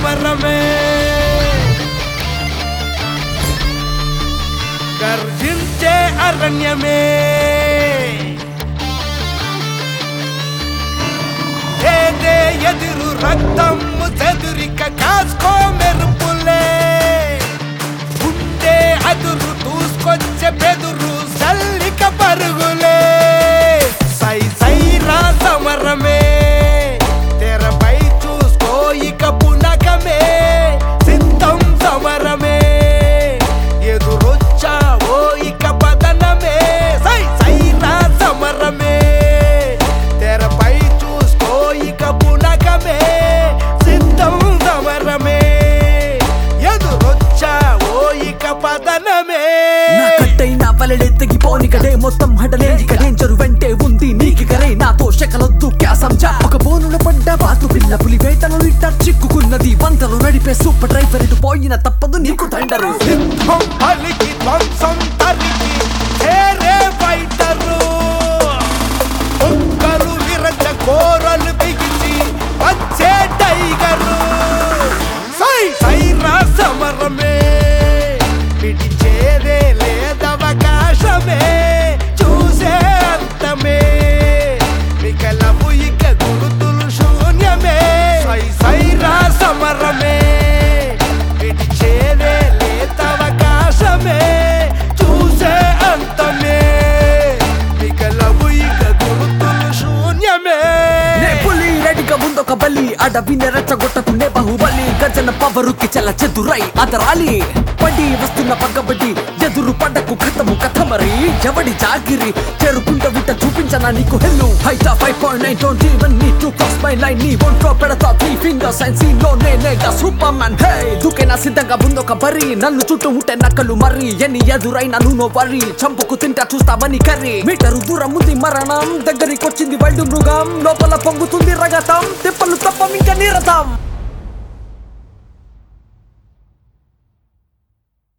సమరమే గర్జించే అరణ్యమే ఏదే ఎదురు రక్తము చెదురిక కాసుకో మెరుపులే ఉండే అదురు దూసుకొచ్చే బెదురు సల్లిక పరుగులే సై సై రా సమరమే తెరపై చూసుకో ఇక పునకమే సిద్ధం సమరమే ఎదురొచ్చావో ఇక పతనమే సై సై రా సమరమే తెరపై చూసుకో ఇక పునకమే సిద్ధం సమరమే ఎదురొచ్చావో ఇక పతనమే నా కట్టైన వలలే తెగిపోని కడే మొత్తం హడలే ఇక డేంజరు వెంటే ఉంది నీకి కరే నాతో శకలొద్దు క్యాసంజా ఒక బోనులో పడ్డ బాతు పిల్ల పులి వేటలో ఇట్ట చిక్కుకున్నది వంతలు నడిపే సూపర్ డ్రైవర్ ఇటు పోయిన తప్పదు నీకు తండరు సింహం పలికి ధ్వంసం తరికి చేరే ఫైటరు ఒక్కరు విరచ కోరలు బిగిచి వచ్చే టైగరు సై సై రా సమరమే పిడిచేదే లేదవకాశమే చూసే అంతమే మిగలవు ఇక గురుతులు శూన్యమే సై సై రా సమరమే పిడిచేదే లేదవకాశమే చూసే అంతమే మిగలవు ఇక గురుతులు శూన్యమే నే పులి రెడీగా ఉందొక బలి అడవిని రెచ్చగొట్టకునే బాహుబలి గజన పవరుకి చల్ల చెదురై అదరాలి పడి వస్తున్న పక్కబడి ఎదురు పడ్డకు కథము కథ మరి ఎవడి జాగిరి చేరుకుంట వింట చూపించనా నీకు hell height five point nine don't even need to cross my line నీ ఒంట్లో పెడతా త్రీ ఫింగర్స్ అండ్ సీన్ లో నేనేగా సూపర్ మ్యాన్ హే దుకేనా సిద్ధంగా ఉందొక బరి నన్ను చుట్టూ ఉంటే నక్కలు మరి ఎన్ని ఎదురైనా నువ్వు వరి చంపుకు తింటా చూస్తావని కర్రీ మీటరు దూరం ఉంది మరణం దగ్గరికి వచ్చింది వైల్డ్ మృగం లోపల పొంగుతుంది రగతం తిప్పలు తప్ప ఇంకా నిరతం